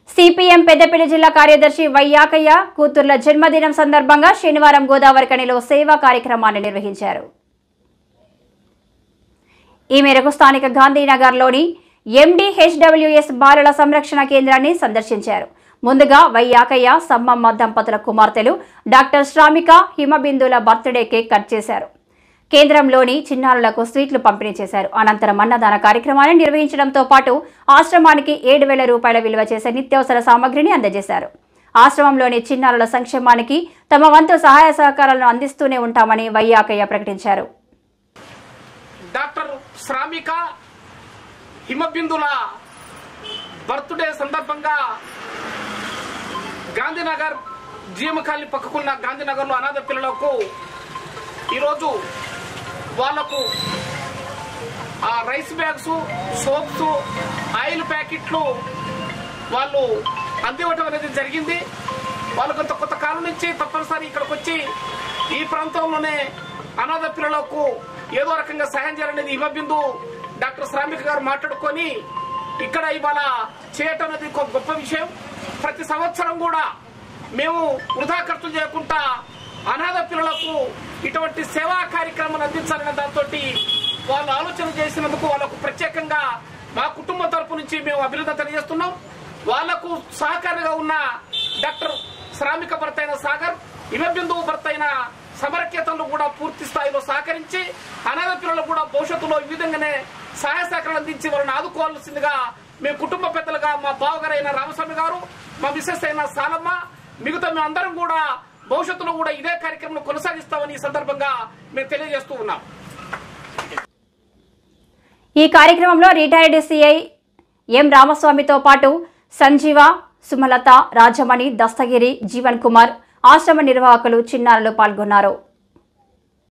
CPM Peddapalli జిల్లా కార్యదర్శి వైయాకయ్య కూతుర్ల జన్మదినం సందర్భంగా శనివారం గోదావరికనిలో సేవా కార్యక్రమాన్ని నిర్వహించారు ఈ మేరకు స్థానిక గాంధీనగర్లోని ఎండిహెచ్డబ్ల్యూఎస్ బాలల సంరక్షణ కేంద్రాన్ని సందర్శించారు ముందుగా వైయాకయ్య సమ్మమ్మ దంపతుల కుమార్తెలు డాక్టర్ శ్రామిక హిమబిందుల బర్త్డే కేక్ కట్ చేశారు కేంద్రంలోని చిన్నారులకు స్వీట్లు పంపిణీ చేశారు అనంతరం అన్నదాన కార్యక్రమాన్ని నిర్వహించడంతో పాటు ఆశ్రమానికి ఏడు వేల రూపాయల విలువ చేసే నిత్యావసర సామగ్రిని అందజేశారు ఆశ్రమంలోని చిన్నారుల సంక్షేమానికి తమ వంతు సహాయ సహకారాలను అందిస్తూనే ఉంటామని వైయాకయ్య ప్రకటించారు డాక్టర్ శ్రామిక హిమబిందుల బర్త్డే సందర్భంగా గాంధీనగర్ జీఎంకాలి పక్కకున్న గాంధీనగర్లో అనాథ పిల్లలకు ఈరోజు వాళ్లకు ఆ రైస్ బ్యాగ్స్ సోప్స్ ఆయిల్ ప్యాకెట్లు వాళ్ళు అందివ్వటం అనేది జరిగింది వాళ్ళు కొంత కొంత కాలం నుంచి తప్పనిసరి ఇక్కడికి వచ్చి ఈ ప్రాంతంలోనే అనాథ పిల్లలకు ఏదో రకంగా సహాయం చేయాలనేది హిమబిందు డాక్టర్ శ్రామిక గారు మాట్లాడుకొని ఇక్కడ ఇవాళ చేయటం అనేది ఒక గొప్ప విషయం ప్రతి సంవత్సరం కూడా మేము వృధా ఖర్చు చేయకుండా అనాథ పిల్లలకు ఇటువంటి సేవా కార్యక్రమాలు అందించాలనే దాంతో వాళ్ళు ఆలోచన చేసినందుకు వాళ్ళకు ప్రత్యేకంగా మా కుటుంబం తరపు నుంచి మేము అభినందన తెలియజేస్తున్నాం వాళ్లకు సహకారిగా ఉన్న డాక్టర్ శ్రామిక భర్త అయిన సాగర్ హిమబిందువు భర్త అయిన సమరఖ్యతలు కూడా పూర్తి స్థాయిలో సహకరించి అనాథ పిల్లలకు కూడా భవిష్యత్తులో ఈ విధంగానే సహాయ సహకారాలు అందించి వాళ్ళని ఆదుకోవాల్సిందిగా మేము కుటుంబ పెద్దలుగా మా బావగారు అయిన రామస్వామి గారు మా మిస్సెస్ అయిన సాలమ్మ మిగతా మేము అందరం కూడా భవిష్యత్తులో కూడా ఇదే కార్యక్రమం కొనసాగిస్తామని ఈ సందర్భంగా మేము తెలియజేస్తూ ఉన్నాం ఈ కార్యక్రమంలో రిటైర్డ్ సిఐ ఎం రామస్వామితో పాటు సంజీవ సుమలత రాజమణి దస్తగిరి జీవన్ కుమార్ ఆశ్రమ నిర్వాహకులు చిన్నారులు పాల్గొన్నారు